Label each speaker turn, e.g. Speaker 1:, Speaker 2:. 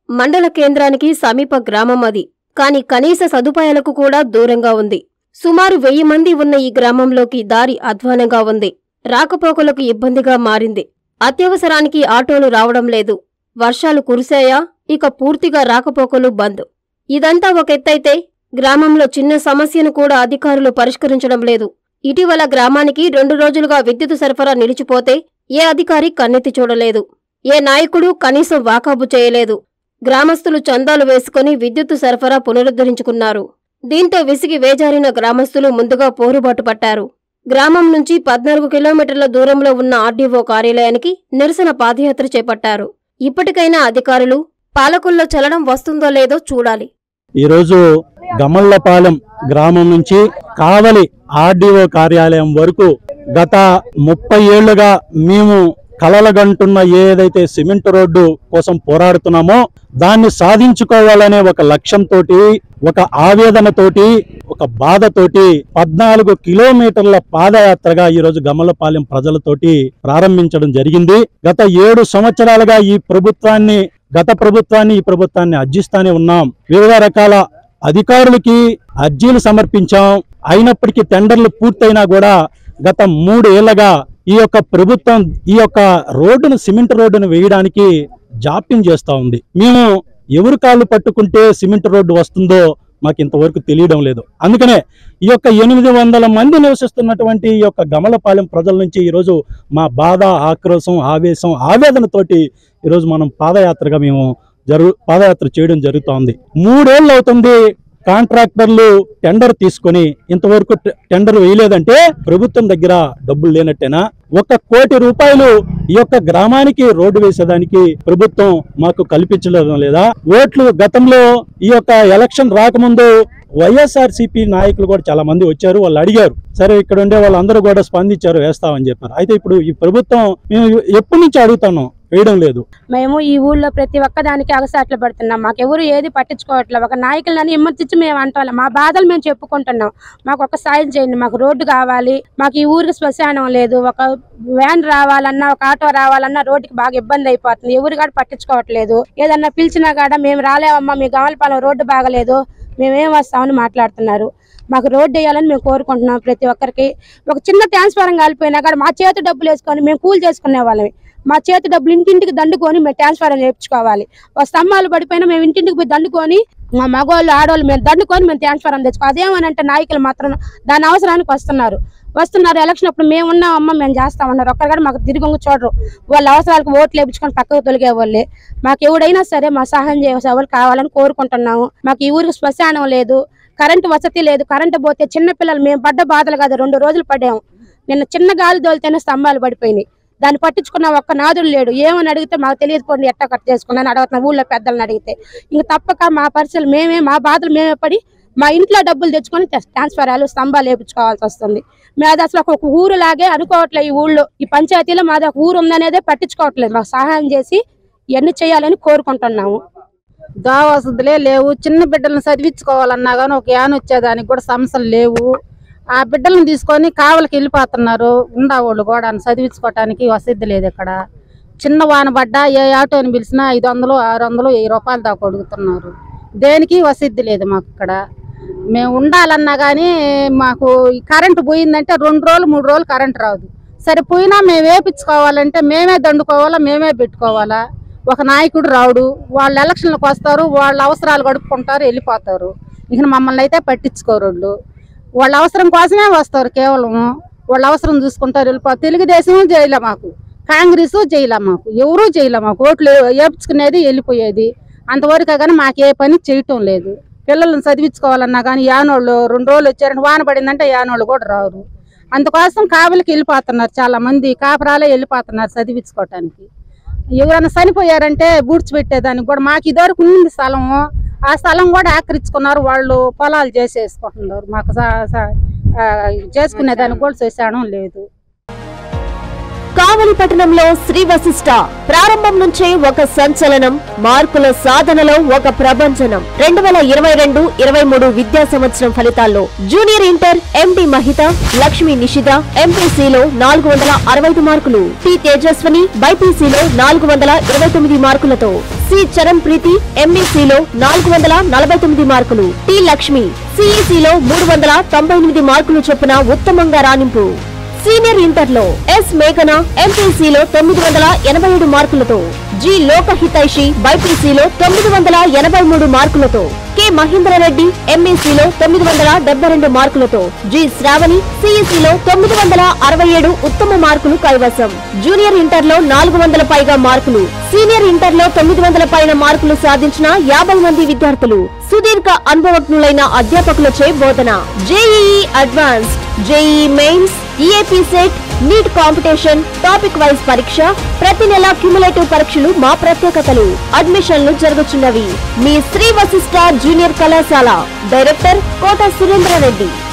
Speaker 1: మండల కేంద్రానికి సమీప గ్రామం అది కాని కనీస సదుపాయాలకు కూడా దూరంగా ఉంది సుమారు వెయ్యి మంది ఉన్న ఈ గ్రామంలోకి దారి అధ్వానంగా ఉంది రాకపోకలకు ఇబ్బందిగా మారింది అత్యవసరానికి ఆటోలు రావడం లేదు వర్షాలు కురిశాయా ఇక పూర్తిగా రాకపోకలు బంద్ ఇదంతా ఒక ఎత్తైతే గ్రామంలో చిన్న సమస్యను కూడా అధికారులు పరిష్కరించడం లేదు ఇటీవల గ్రామానికి రెండు రోజులుగా విద్యుత్ సరఫరా నిలిచిపోతే ఏ అధికారి కన్నెత్తి చూడలేదు ఏ నాయకుడు కనీసం వాకాబు చేయలేదు గ్రామస్తులు చందాలు వేసుకుని విద్యుత్ సరఫరా పునరుద్ధరించుకున్నారు దీంతో విసిగి వేజారిన గ్రామస్తులు ముందుగా పోరుబాటు పట్టారు గ్రామం నుంచి పద్నాలుగు కిలోమీటర్ల దూరంలో ఉన్న ఆర్డీఓ కార్యాలయానికి నిరసన పాదయాత్ర చేపట్టారు ఇప్పటికైనా అధికారులు పాలకుల్లో చలనం వస్తుందో లేదో చూడాలి
Speaker 2: ఈరోజు గమల్లపాలెం గ్రామం నుంచి కావలి ఆర్డీఓ కార్యాలయం వరకు గత ముప్పై ఏళ్లుగా మేము కలలగంటున్న ఏదైతే సిమెంట్ రోడ్డు కోసం పోరాడుతున్నామో దాన్ని సాధించుకోవాలనే ఒక లక్ష్యంతో ఒక ఆవేదనతోటి ఒక బాధతోటి పద్నాలుగు కిలోమీటర్ల పాదయాత్రగా ఈ రోజు గమలపాలెం ప్రజలతోటి ప్రారంభించడం జరిగింది గత ఏడు సంవత్సరాలుగా ఈ ప్రభుత్వాన్ని గత ప్రభుత్వాన్ని ఈ ప్రభుత్వాన్ని అర్జిస్తానే ఉన్నాం వివిధ రకాల అధికారులకి అర్జీలు సమర్పించాం అయినప్పటికీ టెండర్లు పూర్తయినా కూడా గత మూడేళ్లగా ఈ యొక్క ప్రభుత్వం ఈ యొక్క రోడ్డును సిమెంట్ రోడ్డును వేయడానికి జాప్యం చేస్తా ఉంది మేము ఎవరు కాళ్ళు పట్టుకుంటే సిమెంట్ రోడ్డు వస్తుందో మాకు ఇంతవరకు తెలియడం లేదు అందుకనే ఈ యొక్క ఎనిమిది వందల మంది నివసిస్తున్నటువంటి ఈ యొక్క గమలపాలెం ప్రజల నుంచి ఈరోజు మా బాధ ఆక్రోశం ఆవేశం ఆవేదనతోటి ఈరోజు మనం పాదయాత్రగా మేము జరుగు పాదయాత్ర చేయడం జరుగుతోంది మూడేళ్ళు అవుతుంది కాంట్రాక్టర్లు టెండర్ తీసుకొని ఇంతవరకు టె- టెండర్ వేయలేదంటే ప్రభుత్వం దగ్గర డబ్బులు లేనట్టేనా ఒక కోటి రూపాయలు ఈ యొక్క గ్రామానికి రోడ్డు వేసేదానికి ప్రభుత్వం మాకు కల్పించడం లేదా ఓట్లు గతంలో ఈ యొక్క ఎలక్షన్ రాకముందు వైఎస్ఆర్ నాయకులు కూడా చాలా మంది వచ్చారు వాళ్ళు అడిగారు సరే ఇక్కడ ఉండే వాళ్ళందరూ కూడా స్పందించారు వేస్తామని చెప్పారు అయితే ఇప్పుడు ఈ ప్రభుత్వం మేము ఎప్పటి నుంచి అడుగుతున్నాం వేయడం లేదు
Speaker 3: మేము ఈ ఊళ్ళో ప్రతి ఒక్క దానికి అగసాట్లు పడుతున్నాం మాకెవరు ఏది పట్టించుకోవట్లేదు ఒక నాయకులని హిమ్మతించి మేము అంటాం మా బాధలు మేము చెప్పుకుంటున్నాం మాకు ఒక సాయం చేయండి మాకు రోడ్డు కావాలి మాకు ఈ ఊరికి శ్మశానం లేదు ఒక వ్యాన్ రావాలన్నా ఒక ఆటో రావాలన్నా రోడ్డుకి బాగా ఇబ్బంది అయిపోతుంది ఎవరు కూడా పట్టించుకోవట్లేదు ఏదన్నా పిలిచినా కూడా మేము రాలేమమ్మా మీ గమలపాలెం రోడ్డు బాగలేదు మేమేం వస్తామని మాట్లాడుతున్నారు మాకు రోడ్డు వేయాలని మేము కోరుకుంటున్నాం ప్రతి ఒక్కరికి ఒక చిన్న ట్రాన్స్ఫారం కాలిపోయినా కూడా మా చేతి డబ్బులు వేసుకొని మేము కూలి చేసుకునే వాళ్ళమే మా చేతి డబ్బులు ఇంటింటికి దండుకొని మేము ట్రాన్స్ఫారం చేయించుకోవాలి ఒక స్తంభాలు పడిపోయినా మేము ఇంటింటికి పోయి దండుకొని మా మగవాళ్ళు ఆడవాళ్ళు మేము దండుకొని మేము ట్రాన్స్ఫారం తెచ్చుకో అదేమనంటే నాయకులు మాత్రం దాని అవసరానికి వస్తున్నారు వస్తున్నారు ఎలక్షన్ అప్పుడు మేము ఉన్నామమ్మా మేము చేస్తామన్నారు ఒక్కరు కూడా మాకు తిరిగి చూడరు వాళ్ళ అవసరాలకు ఓట్లు వేయించుకొని పక్కకు తొలిగే వాళ్ళే మాకు ఎవడైనా సరే మా సహాయం చేసే వాళ్ళు కావాలని కోరుకుంటున్నాము మాకు ఈ ఊరికి శ్మశానం లేదు కరెంటు వసతి లేదు కరెంటు పోతే చిన్న పిల్లలు మేము పడ్డ బాధలు కాదు రెండు రోజులు పడ్డాము నిన్న చిన్న గాలి తోలితేనే స్తంభాలు పడిపోయినాయి దాన్ని పట్టించుకున్న ఒక్క నాదుడు లేడు ఏమని అడిగితే మాకు తెలియదు పోండి ఎట్టా కట్ చేసుకున్నాను అడుగుతున్నా ఊళ్ళో పెద్దలను అడిగితే ఇంక తప్పక మా పరిస్థితులు మేమే మా బాధలు మేమే పడి మా ఇంట్లో డబ్బులు తెచ్చుకొని ట్రాన్స్ఫరాలు స్తంభాలు వేయించుకోవాల్సి వస్తుంది మాది అసలు ఒక ఊరు లాగే అనుకోవట్లేదు ఈ ఊళ్ళో ఈ పంచాయతీలో మాది ఒక ఊరు ఉందనేదే పట్టించుకోవట్లేదు మాకు సహాయం చేసి ఇవన్నీ చేయాలని కోరుకుంటున్నాము
Speaker 4: దావాసులే లేవు చిన్న బిడ్డలను చదివించుకోవాలన్నా కానీ ఒక యాన్ వచ్చేదానికి కూడా సమస్యలు లేవు ఆ బిడ్డలను తీసుకొని కావలికి వెళ్ళిపోతున్నారు ఉండేవాళ్ళు కూడా చదివించుకోవటానికి వసతి లేదు ఇక్కడ చిన్న వాన పడ్డా ఏ ఆటోని పిలిచినా ఐదు వందలు ఆరు వందలు వెయ్యి రూపాయలు దాకా అడుగుతున్నారు దేనికి వసతి లేదు మాకు ఇక్కడ మేము ఉండాలన్నా కానీ మాకు ఈ కరెంటు పోయిందంటే రెండు రోజులు మూడు రోజులు కరెంటు రాదు సరే పోయినా మేము వేపించుకోవాలంటే మేమే దండుకోవాలా మేమే పెట్టుకోవాలా ఒక నాయకుడు రావుడు వాళ్ళు ఎలక్షన్లకు వస్తారు వాళ్ళ అవసరాలు గడుపుకుంటారు వెళ్ళిపోతారు ఇక మమ్మల్ని అయితే పట్టించుకోరు వాళ్ళు వాళ్ళ అవసరం కోసమే వస్తారు కేవలం వాళ్ళ అవసరం చూసుకుంటారు వెళ్ళిపోతారు తెలుగుదేశం చేయలే మాకు కాంగ్రెస్ చేయలే మాకు ఎవరూ చేయలే మాకు ఓట్లు వేపించుకునేది వెళ్ళిపోయేది అంతవరకు కానీ మాకు ఏ పని చేయటం లేదు పిల్లలను చదివించుకోవాలన్నా కానీ యానోళ్ళు రెండు రోజులు వచ్చారంటే వాన పడిందంటే యానోళ్ళు కూడా రారు అందుకోసం కావలికి వెళ్ళిపోతున్నారు చాలా మంది కాపురాలే వెళ్ళిపోతున్నారు చదివించుకోవటానికి ఎవరైనా చనిపోయారంటే బూడ్చి పెట్టేదానికి కూడా మాకు ఇదివరకు ఉంది స్థలము ఆ స్థలం కూడా ఆక్రమించుకున్నారు వాళ్ళు పొలాలు చేసేసుకుంటున్నారు మాకు స- స- ఆ, చేసుకునేదానికి కూడా చేసాడం లేదు
Speaker 1: కావలి పట్టణంలో శ్రీ వశిష్ట ప్రారంభం నుంచే ఒక సంచలనం మార్కుల సాధనలో ఒక ప్రభంజనం రెండు వేల ఇరవై రెండు ఇరవై మూడు విద్యా సంవత్సరం ఫలితాల్లో junior inter MD Mahitha Lakshmi Nishitha ఎంపీసీలో నాలుగు వందల అరవై ఐదు మార్కులు టి తేజస్వని బైపీసీలో నాలుగు వందల ఇరవై తొమ్మిది మార్కులతో సి చరణ్ ప్రీతి ఎంఈసీలో నాలుగు వందల నలభై తొమ్మిది మార్కులు టి లక్ష్మి సిఈసీలో మూడు వందల తొంభై ఎనిమిది మార్కులు చొప్పున ఉత్తమంగా రాణింపు సీనియర్ ఇంటర్లో ఎస్ మేఘన ఎంపీసీలో తొమ్మిది వందల ఎనభై ఏడు మార్కులతో జి లోకహితైషి బైపీసీలో తొమ్మిది వందల ఎనభై మూడు మార్కులతో కె మహేంద్రరెడ్డి ఎంఈసీలో తొమ్మిది వందల డెబ్బై రెండు మార్కులతో జి శ్రావణి సిఈసీలో తొమ్మిది వందల అరవై ఏడు ఉత్తమ మార్కులు కైవసం జూనియర్ ఇంటర్లో నాలుగు వందల పైగా మార్కులు సీనియర్ ఇంటర్లో తొమ్మిది వందల పైన మార్కులు సాధించిన యాభై మంది విద్యార్థులు సుదీర్ఘ అనుభవజ్ఞులైన అధ్యాపకులచే బోధన JEE advanced JEE mains EAPCET NEET competition topic wise పరీక్ష ప్రతి నెల క్యుములేటివ్ పరీక్షలు మా ప్రత్యేకతలు అడ్మిషన్లు జరుగుతున్నవి మీ శ్రీ వశిష్ట జూనియర్ కళాశాల డైరెక్టర్ కోట సురేంద్రారెడ్డి